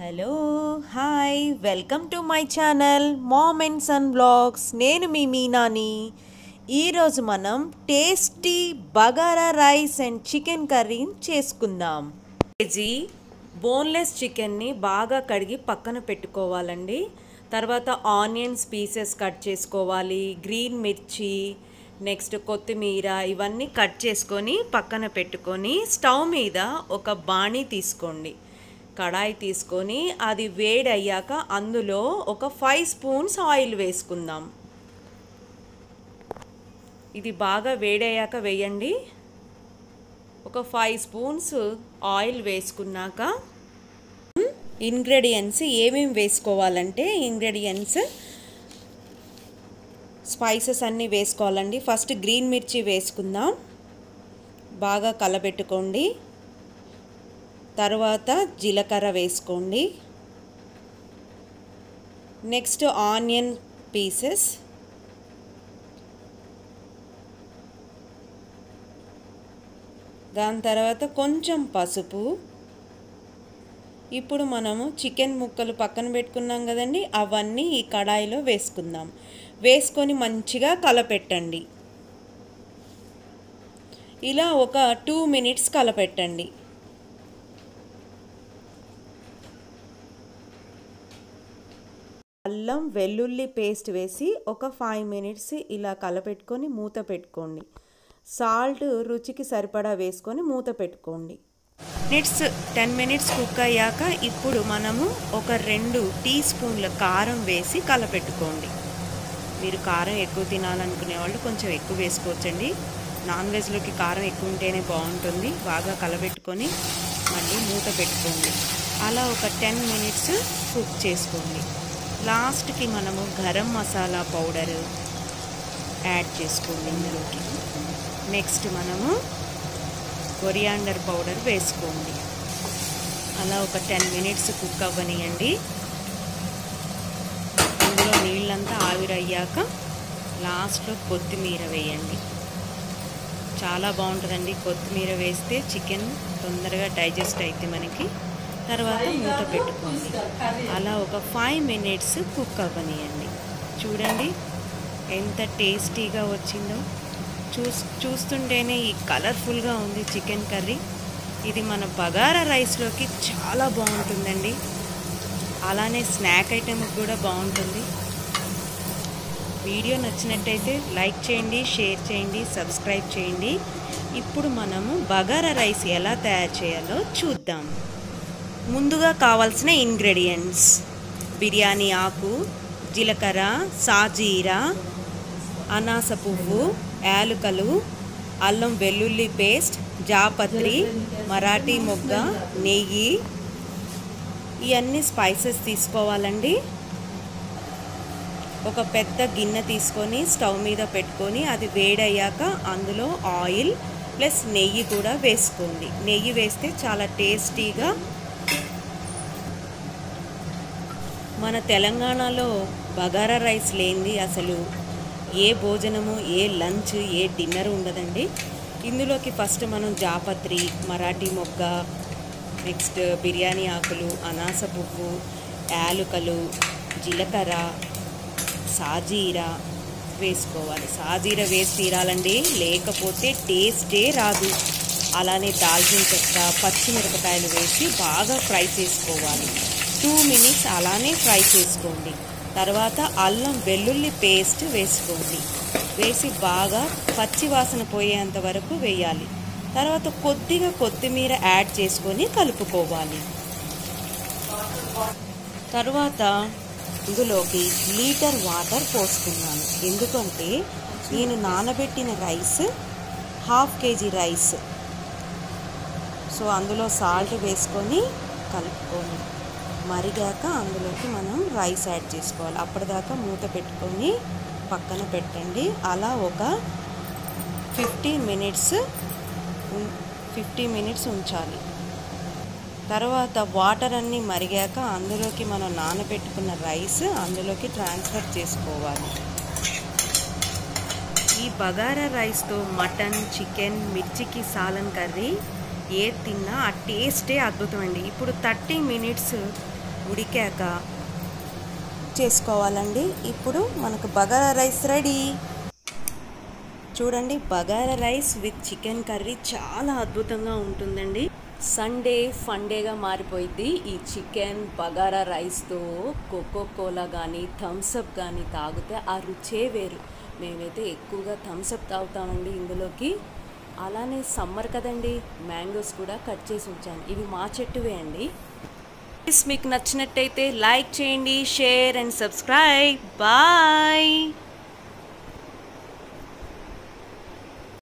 hello hi welcome to my channel mom and son blogs నేను మీ మీనాని ఈరోజు మనం tasty bagara rice and chicken curry చేసుకుందాం కేజీ బోన్లెస్ చికెన్ని బాగా కడిగి పక్కన పెట్టుకోవాలండి తర్వాత ఆనియన్స్ పీసెస్ కట్ చేసుకోవాలి గ్రీన్ మిర్చి నెక్స్ట్ కొత్తిమీర ఇవన్నీ కట్ చేసుకొని పక్కన పెట్టుకొని స్టవ్ మీద ఒక బాణీ తీసుకోండి కడాయి తీసుకొని అది వేడి అయ్యాక అందులో ఒక ఫైవ్ స్పూన్స్ ఆయిల్ వేసుకుందాం ఇది బాగా వేడయ్యాక వేయండి ఒక ఫైవ్ స్పూన్స్ ఆయిల్ వేసుకున్నాక ఇంగ్రీడియంట్స్ ఏమేమి వేసుకోవాలంటే ఇంగ్రీడియంట్స్ స్పైసెస్ అన్నీ వేసుకోవాలండి ఫస్ట్ గ్రీన్ మిర్చి వేసుకుందాం బాగా కలబెట్టుకోండి తర్వాత జీలకర్ర వేసుకోండి నెక్స్ట్ ఆనియన్ పీసెస్ దాని తర్వాత కొంచెం పసుపు ఇప్పుడు మనము చికెన్ ముక్కలు పక్కన పెట్టుకున్నాం కదండి అవన్నీ ఈ కడాయిలో వేసుకుందాం వేసుకొని మంచిగా కలపెట్టండి ఇలా ఒక టూ మినిట్స్ కలపెట్టండి అల్లం వెల్లుల్లి పేస్ట్ వేసి ఒక ఫైవ్ మినిట్స్ ఇలా కలపెట్టుకొని మూత పెట్టుకోండి సాల్ట్ రుచికి సరిపడా వేసుకొని మూత పెట్టుకోండి మినిట్స్ టెన్ మినిట్స్ కుక్ అయ్యాక ఇప్పుడు మనము ఒక రెండు టీ స్పూన్ల కారం వేసి కలపెట్టుకోండి మీరు కారం ఎక్కువ తినాలనుకునే వాళ్ళు కొంచెం ఎక్కువ వేసుకోవచ్చండి నాన్ వెజ్లోకి కారం ఎక్కువ ఉంటేనే బాగుంటుంది బాగా కలబెట్టుకొని మళ్ళీ మూత పెట్టుకోండి అలా ఒక టెన్ మినిట్స్ కుక్ చేసుకోండి లాస్ట్కి మనము గరం మసాలా పౌడర్ యాడ్ చేసుకోండి ఇందులోకి నెక్స్ట్ మనము కొరియాండర్ పౌడర్ వేసుకోండి అలా ఒక టెన్ మినిట్స్ కుక్ అవ్వనియండి ఇందులో నీళ్ళంతా ఆవిరయ్యాక లాస్ట్లో కొత్తిమీర వేయండి చాలా బాగుంటుందండి కొత్తిమీర వేస్తే చికెన్ తొందరగా డైజెస్ట్ అయితే మనకి తర్వాత మూత పెట్టుకోండి అలా ఒక ఫైవ్ మినిట్స్ కుక్ అవ్వనియండి చూడండి ఎంత టేస్టీగా వచ్చిందో చూస్ చూస్తుంటేనే ఈ కలర్ఫుల్గా ఉంది చికెన్ కర్రీ ఇది మన బగారా రైస్లోకి చాలా బాగుంటుందండి అలానే స్నాక్ ఐటెంకి కూడా బాగుంటుంది వీడియో నచ్చినట్టయితే లైక్ చేయండి షేర్ చేయండి సబ్స్క్రైబ్ చేయండి ఇప్పుడు మనము బగారా రైస్ ఎలా తయారు చేయాలో చూద్దాం ముందుగా కావాల్సిన ఇంగ్రీడియంట్స్ బిర్యానీ ఆకు జీలకర్ర సాజీరా అనాస పువ్వు యాలుకలు అల్లం వెల్లుల్లి పేస్ట్ జాపత్రి మరాఠీ మొగ్గ నెయ్యి ఇవన్నీ స్పైసెస్ తీసుకోవాలండి ఒక పెద్ద గిన్నె తీసుకొని స్టవ్ మీద పెట్టుకొని అది వేడయ్యాక అందులో ఆయిల్ ప్లస్ నెయ్యి కూడా వేసుకోండి నెయ్యి వేస్తే చాలా టేస్టీగా మన తెలంగాణలో బగారా రైస్ లేనిది అసలు ఏ భోజనము ఏ లంచ్ ఏ డిన్నర్ ఉండదండి ఇందులోకి ఫస్ట్ మనం జాపత్రి మరాఠీ మొగ్గ నెక్స్ట్ బిర్యానీ ఆకులు అనాస పువ్వు యాలుకలు జీలకర్ర సాజీరా వేసుకోవాలి సాజీర వేసి తీరాలండి లేకపోతే టేస్టే రాదు అలానే దాల్చిన చెక్క పచ్చిమిరపకాయలు వేసి బాగా ఫ్రై చేసుకోవాలి టూ మినిట్స్ అలానే ఫ్రై చేసుకోండి తర్వాత అల్లం వెల్లుల్లి పేస్ట్ వేసుకోండి వేసి బాగా పచ్చి వాసన పోయేంత వరకు వేయాలి తర్వాత కొద్దిగా కొత్తిమీర యాడ్ చేసుకొని కలుపుకోవాలి తర్వాత ఇందులోకి లీటర్ వాటర్ పోసుకున్నాను ఎందుకంటే నేను నానబెట్టిన rice half KG rice so అందులో సాల్ట్ వేసుకొని కలుపుకొని మరిగాక అందులోకి మనం రైస్ యాడ్ చేసుకోవాలి అప్పటిదాకా మూత పెట్టుకొని పక్కన పెట్టండి అలా ఒక ఫిఫ్టీ మినిట్స్ ఫిఫ్టీ మినిట్స్ ఉంచాలి తర్వాత వాటర్ అన్నీ మరిగాక అందులోకి మనం నానబెట్టుకున్న రైస్ అందులోకి ట్రాన్స్ఫర్ చేసుకోవాలి ఈ బగారా రైస్తో మటన్ చికెన్ మిర్చికి సాలన్ కర్రీ ఏ తిన్నా ఆ టేస్టే అద్భుతం అండి ఇప్పుడు థర్టీ మినిట్స్ ఉడికాక చేసుకోవాలండి ఇప్పుడు మనకు బగారా రైస్ రెడీ చూడండి bagara rice with chicken curry చాలా అద్భుతంగా ఉంటుందండి సండే ఫండేగా మారిపోయింది ఈ చికెన్ బగారా రైస్తో కోకో కోలా కానీ థమ్సప్ కానీ తాగితే ఆ రుచే వేరు మేమైతే ఎక్కువగా థమ్సప్ తాగుతామండి ఇందులోకి అలానే సమ్మర్ కదండి మ్యాంగోస్ కూడా కట్ చేసి ఉంచాను ఇవి మా చెట్టువే అండి మీకు నచ్చినట్టయితే లైక్ చేయండి షేర్ అండ్ సబ్స్క్రైబ్ బాయ్